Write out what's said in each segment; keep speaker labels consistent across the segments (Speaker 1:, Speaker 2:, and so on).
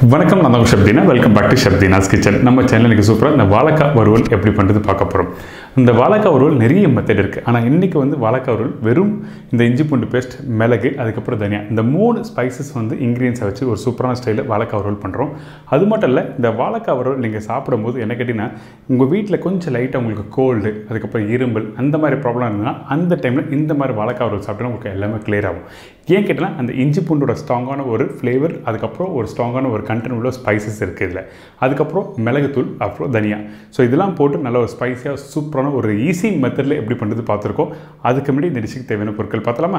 Speaker 1: வணக்கம் நான் தான் Shabtina welcome back to Shabtina's kitchen நம்ம சேனலுக்கு சூப்பராக இந்த வாழைக்காய் வறுவல் எப்படி பண்ணுறது பார்க்க போகிறோம் இந்த வாழைக்காய் வறுவல் நிறைய மெத்தட் இருக்குது ஆனால் இன்றைக்கி வந்து வாழைக்காய் வறுவல் வெறும் இந்த இஞ்சி பூண்டு பேஸ்ட் மிளகு அதுக்கப்புறம் தனியா இந்த மூணு ஸ்பைசஸ் வந்து இன்க்ரீடியன்ஸை வச்சு ஒரு சூப்பரான ஸ்டைலில் வாழைக்காய் வறுவல் பண்ணுறோம் அது மட்டும் இல்லை இந்த வாழைக்காய் வறுவல் நீங்கள் சாப்பிடும்போது என்ன கேட்டிங்கன்னா உங்கள் வீட்டில் கொஞ்சம் லைட்டாக உங்களுக்கு கோல்டு அதுக்கப்புறம் இரும்பல் அந்த மாதிரி ப்ராப்ளம் இருந்ததுன்னா அந்த டைமில் இந்த மாதிரி வாழைக்காய் வறுவல் சாப்பிட்டா உங்களுக்கு எல்லாமே கிளியர் ஆகும் ஏன் கேட்டினா அந்த இஞ்சி பூண்டோட ஸ்ட்ராங்கான ஒரு ஃப்ளேவர் அதுக்கப்புறம் ஒரு ஸ்ட்ராங்கான ஒரு கண்டென்ட் உள்ள ஸ்பைசஸ் இருக்குது இதில் அதுக்கப்புறம் மிளகுத்தூள் அப்புறம் தனியா ஸோ இதெல்லாம் போட்டு நல்ல ஒரு ஸ்பைஸியாக சூப்பரான ஒரு ஈஸி மெத்தடில் எப்படி பண்ணுறது பார்த்துருக்கோம் அதுக்கு முன்னாடி இந்த டிஷ்ஷுக்கு தேவையான பொருட்கள் பார்த்தலாமா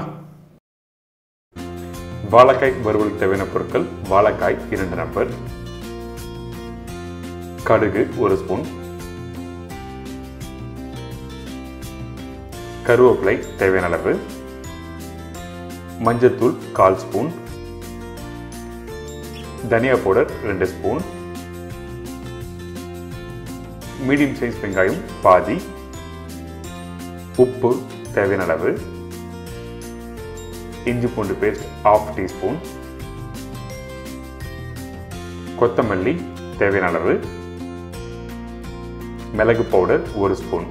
Speaker 1: வாழைக்காய் வறுவலுக்கு தேவையான பொருட்கள் வாழைக்காய் இரண்டு நம்பர் கடுகு ஒரு ஸ்பூன் கருவேப்பிலை தேவையான அளவு மஞ்சத்தூள் கால் ஸ்பூன் தனியா பவுடர் ரெண்டு ஸ்பூன் மீடியம் சைஸ் வெங்காயம் பாதி உப்பு தேவையான அளவு இஞ்சி பூண்டு பேஸ்ட் ஆஃப் டீஸ்பூன் கொத்தமல்லி தேவையான அளவு மிளகு பவுடர் ஒரு ஸ்பூன்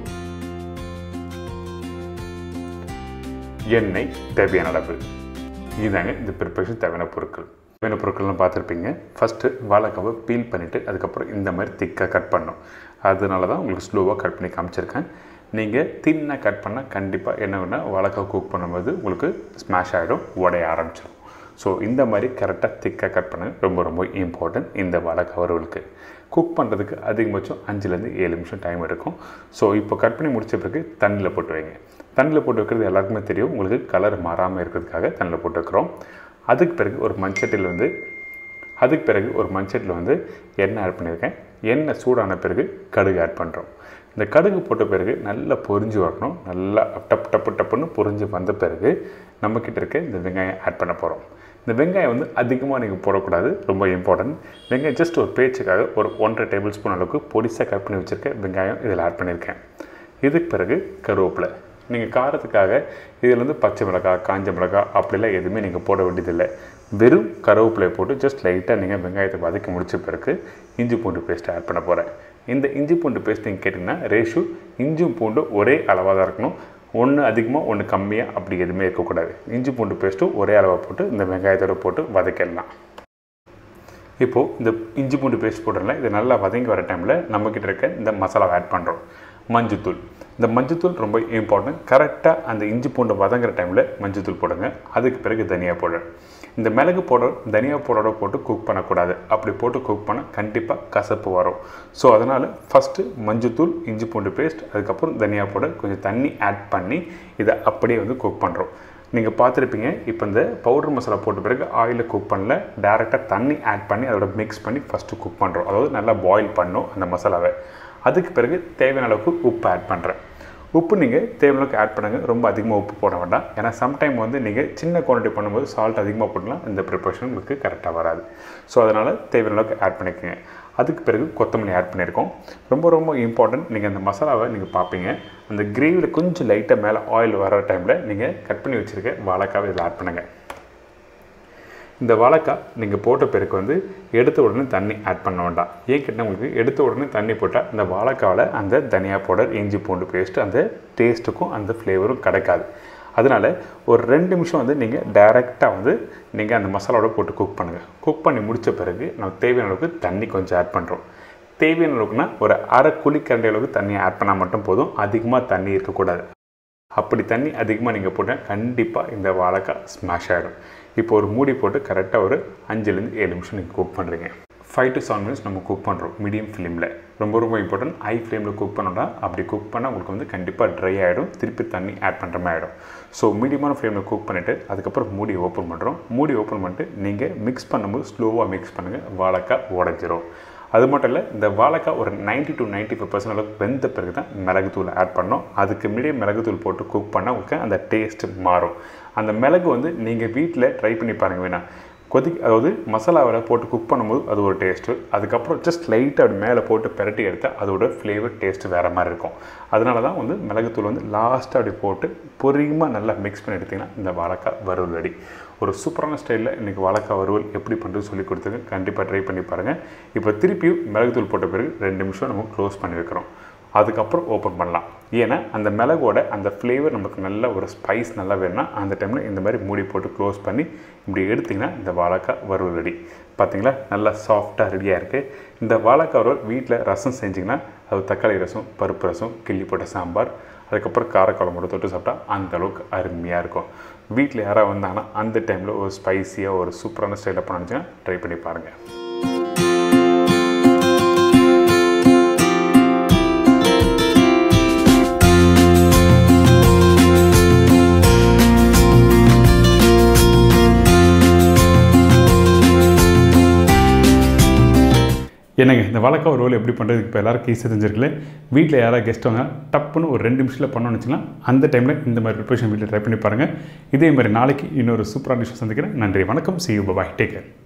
Speaker 1: எண்ணெய் தேவையான அளவு இதுதாங்க இந்த ப்ரிப்பரேஷன் தேவையான பொருட்கள் தேவையான பொருட்கள்லாம் பார்த்துருப்பீங்க ஃபஸ்ட்டு வாழைக்காவை பீல் பண்ணிவிட்டு அதுக்கப்புறம் இந்த மாதிரி திக்காக கட் பண்ணணும் அதனால தான் உங்களுக்கு ஸ்லோவாக கட் பண்ணி காமிச்சிருக்கேன் நீங்கள் தின்னாக கட் பண்ணால் கண்டிப்பாக என்ன வேணால் வாழைக்காய் குக் பண்ணும்போது உங்களுக்கு ஸ்மாஷ் ஆகிடும் உடைய ஆரம்பிச்சிடும் ஸோ இந்த மாதிரி கரெக்டாக திக்காக கட் பண்ண ரொம்ப ரொம்ப இம்பார்ட்டன்ட் இந்த வாழைக்காய் வறுவலுக்கு குக் பண்ணுறதுக்கு அதிகபட்சம் அஞ்சுலேருந்து ஏழு நிமிஷம் டைம் எடுக்கும் ஸோ இப்போ கட் பண்ணி முடிச்ச பிறகு தண்ணியில் போட்டு வைங்க தண்ணியில் போட்டு வைக்கிறது எல்லாருக்குமே தெரியும் உங்களுக்கு கலர் மாறாமல் இருக்கிறதுக்காக தண்ணியில் போட்டு வைக்கிறோம் அதுக்கு பிறகு ஒரு மண்சட்டியில் வந்து அதுக்கு பிறகு ஒரு மண்சட்டியில் வந்து எண்ணெய் ஆட் பண்ணியிருக்கேன் எண்ணெய் சூடான பிறகு கடுகு ஆட் பண்ணுறோம் இந்த கடுகு போட்ட பிறகு நல்லா பொரிஞ்சு வரணும் நல்லா டப்பு டப்பு டப்புன்னு பொரிஞ்சு வந்த பிறகு நம்மக்கிட்ட இருக்க இந்த வெங்காயம் ஆட் பண்ண போகிறோம் இந்த வெங்காயம் வந்து அதிகமாக நீங்கள் போடக்கூடாது ரொம்ப இம்பார்ட்டன்ட் வெங்காயம் ஜஸ்ட் ஒரு பேச்சுக்காக ஒரு ஒன்றரை டேபிள் ஸ்பூன் அளவுக்கு பொடிசாக கட் பண்ணி வச்சுருக்க வெங்காயம் இதில் ஆட் பண்ணியிருக்கேன் இதுக்கு பிறகு கருவேப்பிலை நீங்கள் காரத்துக்காக இதில் வந்து பச்சை மிளகாய் காஞ்ச மிளகாய் அப்படிலாம் எதுவுமே நீங்கள் போட வேண்டியதில்லை வெறும் கருவேப்பிலை போட்டு ஜஸ்ட் லைட்டாக நீங்கள் வெங்காயத்தை வதக்கி முடிச்ச பிறகு இஞ்சி பூண்டு பேஸ்ட் ஆட் பண்ண போகிறேன் இந்த இஞ்சி பூண்டு பேஸ்ட் நீங்கள் கேட்டிங்கன்னா ரேஷு இஞ்சும் பூண்டும் ஒரே அளவாக தான் இருக்கணும் ஒன்று அதிகமாக ஒன்று கம்மியாக அப்படி எதுவுமே இருக்கக்கூடாது இஞ்சி பூண்டு பேஸ்ட்டும் ஒரே அளவாக போட்டு இந்த வெங்காயத்தோடு போட்டு வதக்கிடலாம் இப்போது இந்த இஞ்சி பூண்டு பேஸ்ட் போடுறல இது நல்லா வதங்கி வர டைமில் நம்மக்கிட்ட இருக்க இந்த மசாலாவை ஆட் பண்ணுறோம் மஞ்சத்தூள் இந்த மஞ்சத்தூள் ரொம்ப இம்பார்ட்டன்ட் கரெக்டாக அந்த இஞ்சி பூண்டு வதங்குற டைமில் மஞ்சத்தூள் போடுங்க அதுக்கு பிறகு தனியா பவுடர் இந்த மிளகு பவுடர் தனியா பவுடரோட போட்டு குக் பண்ணக்கூடாது அப்படி போட்டு குக் பண்ணால் கண்டிப்பாக கசப்பு வரும் ஸோ அதனால் ஃபஸ்ட்டு மஞ்சத்தூள் இஞ்சி பூண்டு பேஸ்ட் அதுக்கப்புறம் தனியா பவுடர் கொஞ்சம் தண்ணி ஆட் பண்ணி இதை அப்படியே வந்து குக் பண்ணுறோம் நீங்கள் பார்த்துருப்பீங்க இப்போ இந்த பவுடர் மசாலா போட்ட பிறகு ஆயிலில் குக் பண்ணல டேரெக்டாக தண்ணி ஆட் பண்ணி அதோட மிக்ஸ் பண்ணி ஃபஸ்ட்டு குக் பண்ணுறோம் அதாவது நல்லா பாயில் பண்ணும் அந்த மசாலாவை அதுக்கு பிறகு தேவையான அளவுக்கு உப்பு ஆட் பண்ணுறேன் உப்பு நீங்கள் தேவையான அளவுக்கு ஆட் பண்ணுங்கள் ரொம்ப அதிகமாக உப்பு போட வேண்டாம் ஏன்னா சம்டைம் வந்து நீங்கள் சின்ன குவான்டிட்டி பண்ணும்போது சால்ட் அதிகமாக போடலாம் இந்த ப்ரிப்பரேஷன் உங்களுக்கு கரெக்டாக வராது ஸோ அதனால் தேவையான அளவுக்கு ஆட் பண்ணிக்கோங்க அதுக்கு பிறகு கொத்தமல்லி ஆட் பண்ணியிருக்கோம் ரொம்ப ரொம்ப இம்பார்ட்டன்ட் நீங்கள் அந்த மசாலாவை நீங்கள் பார்ப்பீங்க அந்த கிரேவியில் கொஞ்சம் லைட்டாக மேலே ஆயில் வர டைமில் நீங்கள் கட் பண்ணி வச்சுருக்க வாழைக்காவை இதில் ஆட் பண்ணுங்கள் இந்த வாழைக்காய் நீங்கள் போட்ட பிறகு வந்து எடுத்த உடனே தண்ணி ஆட் பண்ண வேண்டாம் ஏன் கேட்டால் உங்களுக்கு எடுத்த உடனே தண்ணி போட்டால் அந்த வாழைக்காவில் அந்த தனியா பவுடர் இஞ்சி பூண்டு பேஸ்ட்டு அந்த டேஸ்ட்டுக்கும் அந்த ஃப்ளேவரும் கிடைக்காது அதனால் ஒரு ரெண்டு நிமிஷம் வந்து நீங்கள் டைரெக்டாக வந்து நீங்கள் அந்த மசாலாவோட போட்டு குக் பண்ணுங்கள் குக் பண்ணி முடித்த பிறகு நம்ம தேவையான அளவுக்கு தண்ணி கொஞ்சம் ஆட் பண்ணுறோம் தேவையான அளவுக்குனா ஒரு அரை குழிக்கரண்டி அளவுக்கு தண்ணி ஆட் பண்ணால் மட்டும் போதும் அதிகமாக தண்ணி இருக்கக்கூடாது அப்படி தண்ணி அதிகமாக நீங்கள் போட்டால் கண்டிப்பாக இந்த வாழைக்காய் ஸ்மாஷ் ஆகிடும் இப்போ ஒரு மூடி போட்டு கரெக்டாக ஒரு அஞ்சுலேருந்து ஏழு நிமிஷம் நீங்கள் குக் பண்ணுறீங்க ஃபைவ் டு செவன் மினிட்ஸ் நம்ம குக் பண்ணுறோம் மீடியம் ஃப்ளேமில் ரொம்ப ரொம்ப இம்பார்ட்டன்ட் ஹை ஃப்ளேமில் குக் பண்ணோம்னா அப்படி குக் பண்ணால் உங்களுக்கு வந்து கண்டிப்பாக ட்ரை ஆகிடும் திருப்பி தண்ணி ஆட் பண்ணுற மாதிரி ஆகிடும் ஸோ மீடியமான ஃப்ளேமில் குக் பண்ணிவிட்டு அதுக்கப்புறம் மூடி ஓப்பன் பண்ணுறோம் மூடி ஓப்பன் பண்ணிட்டு நீங்கள் மிக்ஸ் பண்ணும்போது ஸ்லோவாக மிக்ஸ் பண்ணுங்கள் வாழைக்காய் உடஞ்சிரும் அது மட்டும் இல்லை இந்த வாழைக்காய் ஒரு ninety to ninety five percent அளவுக்கு வெந்த பிறகு தான் மிளகுத்தூள் ஆட் பண்ணோம் அதுக்கு முன்னாடியே மிளகுத்தூள் போட்டு குக் பண்ணால் உங்களுக்கு அந்த டேஸ்ட்டு மாறும் அந்த மிளகு வந்து நீங்கள் வீட்டில் ட்ரை பண்ணி பாருங்க வேணா கொதி அதாவது மசாலாவில் போட்டு குக் பண்ணும்போது அது ஒரு டேஸ்ட்டு அதுக்கப்புறம் ஜஸ்ட் லைட்டாக அப்படி மேலே போட்டு பெரட்டி எடுத்தால் அதோட ஃப்ளேவர் டேஸ்ட்டு வேறு மாதிரி இருக்கும் அதனால தான் வந்து மிளகுத்தூள் வந்து லாஸ்ட்டாக அப்படி போட்டு பொறியமாக நல்லா மிக்ஸ் பண்ணி எடுத்திங்கன்னா இந்த வாழைக்காய் வறுவல் ரெடி ஒரு சூப்பரான ஸ்டைலில் இன்றைக்கி வாழைக்காய் வறுவல் எப்படி பண்ணுறது சொல்லி கொடுத்துருக்கேன் கண்டிப்பாக ட்ரை பண்ணி பாருங்கள் இப்போ திருப்பியும் மிளகுத்தூள் போட்ட பிறகு ரெண்டு நிமிஷம் நம்ம க்ளோஸ் பண்ணி வைக்கிறோம் அதுக்கப்புறம் ஓப்பன் பண்ணலாம் ஏன்னா அந்த மிளகோட அந்த ஃப்ளேவர் நமக்கு நல்ல ஒரு ஸ்பைஸ் நல்லா வேணும்னா அந்த டைமில் இந்த மாதிரி மூடி போட்டு க்ளோஸ் பண்ணி இப்படி எடுத்திங்கன்னா இந்த வாழைக்காய் வறுவல் ரெடி பார்த்தீங்களா நல்லா சாஃப்டாக ரெடியாக இருக்குது இந்த வாழைக்காய் வறுவல் வீட்டில் ரசம் செஞ்சிங்கன்னா அது தக்காளி ரசம் பருப்பு ரசம் கிள்ளி போட்ட சாம்பார் அதுக்கப்புறம் காரக்குழம்போட தொட்டு சாப்பிட்டா அந்த அளவுக்கு அருமையாக இருக்கும் வீட்டில் யாராவது வந்தாங்கன்னா அந்த டைமில் ஒரு ஸ்பைஸியாக ஒரு சூப்பரான ஸ்டைலில் பண்ணிச்சுன்னா ட்ரை பண்ணி பாருங்கள் என்னங்க இந்த வாழைக்காய் ஒரு ரோல் எப்படி பண்ணுறது இப்போ எல்லாருக்கும் ஈஸியாக தெரிஞ்சிருக்கல வீட்டில் யாராவது கெஸ்ட் வாங்க டப்புன்னு ஒரு ரெண்டு நிமிஷத்தில் பண்ணோன்னு வச்சுக்கலாம் அந்த டைமில் இந்த மாதிரி ப்ரிப்பரேஷன் வீட்டில் ட்ரை பண்ணி பாருங்கள் இதே மாதிரி நாளைக்கு இன்னொரு சூப்பரான டிஷ் சந்திக்கிறேன் நன்றி வணக்கம் see you bye take care